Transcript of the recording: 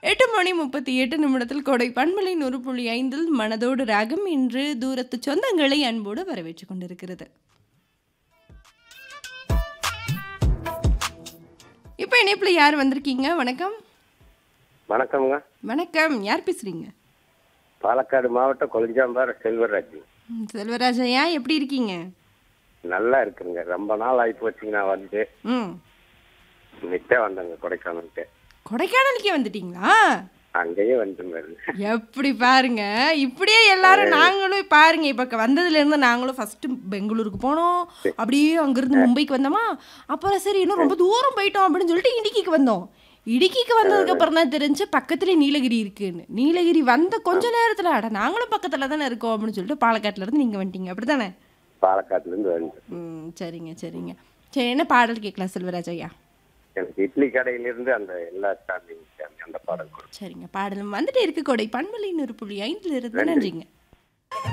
எட்டு மணி முப்பத்தி எட்டு நிமிடத்தில் கொடை பண்பலை நூறு புள்ளி ஐந்தில் மனதோடு ராகம் இன்று தூரத்து சொந்தங்களை அன்போடு வரவேற்றுக் கொண்டிருக்கிறது இப்போ இணைப்புல யார் வந்திருக்கீங்க வணக்கம் வணக்கம்ங்க வணக்கம் யார் பேசுறீங்க பாலக்காடு மாவட்டம் கொளிஞ்சாம்பாறை செல்வராஜ் ம், செல்வராஜையா எப்படி இருக்கீங்க நல்லா இருக்குங்க ரொம்ப நாள் ஆகி போச்சுங்க நான் வந்து ம் இன்னைக்கே வந்தேங்க கொடைக்கானல்கிட்ட கொடைக்கானலுக்கே வந்துட்டீங்களா அங்கேயே வந்துங்க எப்படி பாருங்க இப்படியே எல்லாரும் நாங்களும் பாருங்க இப்ப வந்ததுல இருந்து நாங்களும் ஃபர்ஸ்ட் பெங்களூருக்கு போனோம் அப்படியே அங்கிருந்து மும்பைக்கு வந்தோமா அப்புறம் சரி இன்னும் ரொம்ப தூரம் போயிட்டோம் அப்படின்னு சொல்லிட்டு இடுக்கிக்கு வந்தோம் இடுக்கிக்கு வந்ததுக்கு அப்புறம் தான் தெரிஞ்சு பக்கத்துல நீலகிரி இருக்குன்னு நீலகிரி வந்த கொஞ்ச நேரத்துல அட நாங்களும் பக்கத்துல தானே இருக்கோம் அப்படின்னு சொல்லிட்டு பாலக்காட்டுல இருந்து நீங்க வந்துட்டீங்க அப்படிதானே பாலக்காட்டுலேருந்து வந்து ம் சரிங்க சரிங்க சரி என்ன பாடல் கேட்கலாம் செல்வராஜ் ஐயா எனக்கு இட்லி கடையிலிருந்து அந்த எல்லா ஸ்டாண்டிங் அந்த பாடல் கொடுக்கும் சரிங்க பாடலும் வந்துட்டு இருக்கு கொடை பண்பலின் ஒரு புள்ளி ஐந்துல இருந்து நன்றிங்க